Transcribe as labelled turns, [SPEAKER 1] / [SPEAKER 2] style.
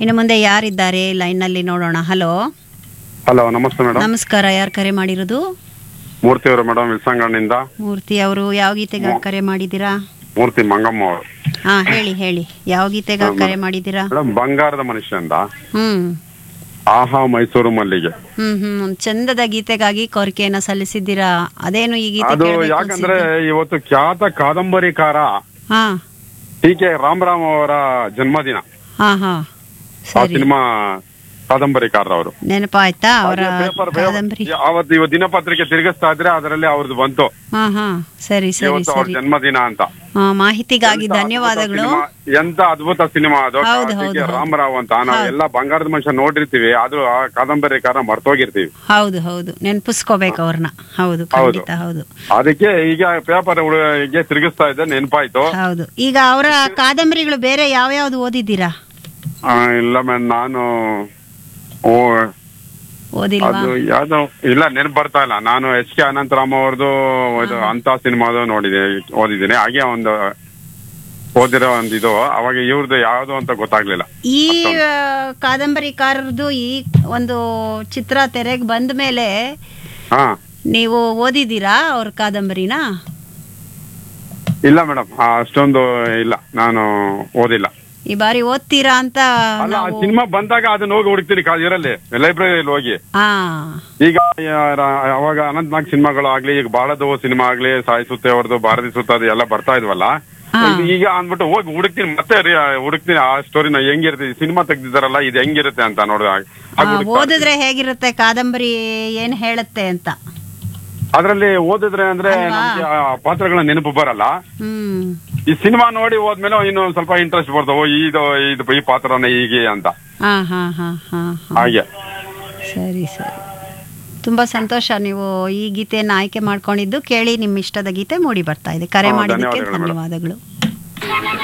[SPEAKER 1] ಇನ್ನು ಮುಂದೆ ಯಾರಿದ್ದಾರೆ ಲೈನ್ನಲ್ಲಿ ನೋಡೋಣ ಹಲೋ
[SPEAKER 2] ಹಲೋ ನಮಸ್ತೆ ಮೇಡಮ್
[SPEAKER 1] ನಮಸ್ಕಾರ ಯಾರು ಕರೆ ಮಾಡಿರೋದು
[SPEAKER 2] ಮೂರ್ತಿ ಅವರು ಮೇಡಮ್ ವಿಲ್ಸಂಗಣ್ಣಿಂದ
[SPEAKER 1] ಮೂರ್ತಿ ಅವರು ಯಾವ ಗೀತೆಗಾಗಿ ಕರೆ ಮಾಡಿದ್ದೀರಾ
[SPEAKER 2] ಮೂರ್ತಿ ಮಂಗಮ್ಮ ಅವರು
[SPEAKER 1] ಹಾ ಹೇಳಿ ಹೇಳಿ ಯಾವ ಗೀತೆಗಾಗಿ ಕರೆ ಮಾಡಿದ್ದೀರಾ
[SPEAKER 2] ಮೇಡಮ್ ಬಂಗಾರದ ಮನುಷ್ಯ ಅಂತ
[SPEAKER 1] ಹ್ಮ್
[SPEAKER 2] ಆಹಾ ಮೈಸೂರು ಮಲ್ಲಿಗೆ
[SPEAKER 1] ಹ್ಮ್ ಹ್ಮ್ ಒಂದ್ ಚಂದದ ಗೀತೆಗಾಗಿ ಕೋರಿಕೆಯನ್ನ ಸಲ್ಲಿಸಿದ್ದೀರಾ ಅದೇನು ಈ ಗೀತೆ
[SPEAKER 2] ಅದು
[SPEAKER 1] ಕೇಳ್ಬೇಕು
[SPEAKER 2] ಯಾಕಂದ್ರೆ
[SPEAKER 1] ಅನ್ಸಿದ್ದು?
[SPEAKER 2] ಇವತ್ತು ಖ್ಯಾತ ಕಾದಂಬರಿಕಾರ
[SPEAKER 1] ಹಾ
[SPEAKER 2] ಟಿ ಕೆ ರಾಮರಾಮ್ ಅವರ ಜನ್ಮದಿನ
[SPEAKER 1] ಹಾ ಹಾ
[SPEAKER 2] ಆ
[SPEAKER 1] ಸರಿ
[SPEAKER 2] ಸಿನಿಮಾ ಕಾದಂಬರಿಕಾರರವರು
[SPEAKER 1] ನೆನಪಾಯ್ತಾ ಅವರ
[SPEAKER 2] ಪೇಪರ್
[SPEAKER 1] ಕಾದಂಬರಿ
[SPEAKER 2] ಅವತ್ತು ಇವ ದಿನಪತ್ರಿಕೆ ತಿರುಗಿಸ್ತಾ ಇದ್ರೆ ಅದರಲ್ಲಿ ಅವ್ರದ್ದು ಬಂತು
[SPEAKER 1] ಹಾ ಹಾ ಸರಿ ಸರಿ
[SPEAKER 2] ಇವತ್ತು ಅವ್ರ
[SPEAKER 1] ಸರಿ
[SPEAKER 2] ಜನ್ಮದಿನ ಅಂತ
[SPEAKER 1] ಹಾ, ಮಾಹಿತಿಗಾಗಿ
[SPEAKER 2] ಎಂತ ಅದ್ಭುತ
[SPEAKER 1] ಧನ್ಯವಾದಗಳು
[SPEAKER 2] ಸಿನಿಮಾ, ಎಂತ ಅದ್ಭುತ ಸಿನಿಮಾ ಅದು
[SPEAKER 1] ಹೌದು,
[SPEAKER 2] ಟಿ
[SPEAKER 1] ಹೌದು,
[SPEAKER 2] ಕೆ
[SPEAKER 1] ಹೌದು.
[SPEAKER 2] ರಾಮರಾವ್ ಅಂತ ನಾವು ಎಲ್ಲ ಬಂಗಾರದ ಮನುಷ್ಯ ನೋಡಿರ್ತೀವಿ ಆದ್ರೂ ಆ ಕಾದಂಬರಿಕಾರ ಮರ್ತೋಗಿರ್ತೀವಿ
[SPEAKER 1] ಹೌದು ಹೌದು ನೆನಪಿಸ್ಕೋಬೇಕು ಅವ್ರನ್ನ ಹೌದು
[SPEAKER 2] ಹೌದು.
[SPEAKER 1] ಖಂಡಿತ ಹೌದು
[SPEAKER 2] ಅದಕ್ಕೆ ಈಗ ಪೇಪರ್ ಗೆ ತಿರುಗಿಸ್ತಾ ಇದ್ದೆ ನೆನಪಾಯ್ತು
[SPEAKER 1] ಹೌದು ಈಗ ಅವರ ಕಾದಂಬರಿಗಳು ಬೇರೆ ಯಾವ್ಯಾವ್ದು ಓದಿದ್ದೀರಾ
[SPEAKER 2] ಆ, ಇಲ್ಲ ಮೇಡಮ್ ನಾನು ಓ
[SPEAKER 1] ಓದಿಲ್ವಾ
[SPEAKER 2] ಅದು ಯಾವ್ದೋ ಇಲ್ಲ ನೆನಪು ಬರ್ತಾ ಇಲ್ಲ ನಾನು ಎಚ್ ಕೆ ಅನಂತರಾಮ್ ಅವ್ರದ್ದು ಇದು ಅಂತ ಸಿನಿಮಾದು ನೋಡಿದೆ ಓದಿದ್ದೀನಿ ಹಾಗೆ ಒಂದು ಓದಿರೋ ಒಂದು ಇದು ಅವಾಗ ಇವ್ರದ್ದು ಯಾವ್ದು ಅಂತ ಗೊತ್ತಾಗ್ಲಿಲ್ಲ
[SPEAKER 1] ಈ ಆ, ಕಾದಂಬರಿಕಾರರದು ಈ ಒಂದು ಚಿತ್ರ ತೆರೆಗೆ ಬಂದ ಮೇಲೆ
[SPEAKER 2] ಹಾ
[SPEAKER 1] ನೀವು ಓದಿದ್ದೀರಾ ಅವ್ರ ಕಾದಂಬರಿನ
[SPEAKER 2] ಇಲ್ಲ ಮೇಡಮ್ ಅಷ್ಟೊಂದು ಇಲ್ಲ ನಾನು ಓದಿಲ್ಲ
[SPEAKER 1] ಈ ಬಾರಿ ಓದ್ತೀರಾ ಅಂತ
[SPEAKER 2] ಅಲ್ಲ ಆ
[SPEAKER 1] ನಾವು
[SPEAKER 2] ಸಿನಿಮಾ ಬಂದಾಗ ಅದನ್ನ ಹೋಗಿ ಹುಡುಕ್ತೀನಿ ಕಾ- ಇದರಲ್ಲಿ ಲೈಬ್ರರಿಯಲ್ಲಿ ಹೋಗಿ
[SPEAKER 1] ಹಾ
[SPEAKER 2] ಈಗ ಯಾರ- ಅವಾಗ ಅನಂತನಾಗ್ ಸಿನಿಮಾಗಳು ಆಗ್ಲಿ ಈಗ ಬಾಳದು ಸಿನಿಮಾ ಆಗ್ಲಿ ಸಾಯಿ ಸುತ್ತೆ ಅವ್ರದ್ದು ಭಾರತಿ ಸುತ್ತ ಅದು ಎಲ್ಲ ಬರ್ತಾ ಇದ್ವಲ್ಲ
[SPEAKER 1] ಹಾ.
[SPEAKER 2] ಇದು ಈಗ ಅಂದ್ಬಿಟ್ಟು ಹೋಗಿ ಹುಡುಕ್ತೀನಿ ಮತ್ತೆ ರಿ- ಹುಡುಕ್ತೀನಿ ಆ ಸ್ಟೋರಿನ ಹೆಂಗಿರುತ್ತೆ ಸಿನಿಮಾ ತೆಗ್ದಿದಾರಲ್ಲ ಇದು ಹೆಂಗಿರುತ್ತೆ ಅಂತ ನೋಡ
[SPEAKER 1] ಆ, ಓದಿದ್ರೆ ಹೇಗಿರುತ್ತೆ ಕಾದಂಬರಿ ಏನ್ ಹೇಳುತ್ತೆ ಅಂತ
[SPEAKER 2] ಅದ್ರಲ್ಲಿ ಓದಿದ್ರೆ ಅಂದ್ರೆ
[SPEAKER 1] ಅಲ್ವಾ?
[SPEAKER 2] ನಮ್ಗೆ ಆ ಪಾತ್ರಗಳ ನೆನಪು ಬರಲ್ಲ
[SPEAKER 1] ಹ್ಮ್
[SPEAKER 2] ಈ ಸಿನಿಮಾ ನೋಡಿ ಹೋದ್ಮೇಲೆ ಇನ್ನು ಸ್ವಲ್ಪ ಇಂಟ್ರೆಸ್ಟ್ ಬರ್ತವೆ ಓ, ಇದು ಇದು ಈ ಪಾತ್ರನ ಹೀಗೆ ಅಂತ
[SPEAKER 1] ಹಾ ಹಾ ಹಾ ಹಾ ಹಾ
[SPEAKER 2] ಹಾಗೆ
[SPEAKER 1] ಸರಿ ಸರಿ ತುಂಬಾ ಸಂತೋಷ ನೀವು ಈ ಗೀತೆಯನ್ನು ಆಯ್ಕೆ ಮಾಡ್ಕೊಂಡಿದ್ದು ಕೇಳಿ ನಿಮ್ಮ ಇಷ್ಟದ ಗೀತೆ ಮೂಡಿ ಬರ್ತಾ ಇದೆ ಕರೆ
[SPEAKER 2] ಹಾ,
[SPEAKER 1] ಮಾಡಿದ್ದಕ್ಕೆ
[SPEAKER 2] ಧನ್ಯವಾದಗಳು ಮೇಡಮ್.
[SPEAKER 1] ಧನ್ಯವಾದಗಳು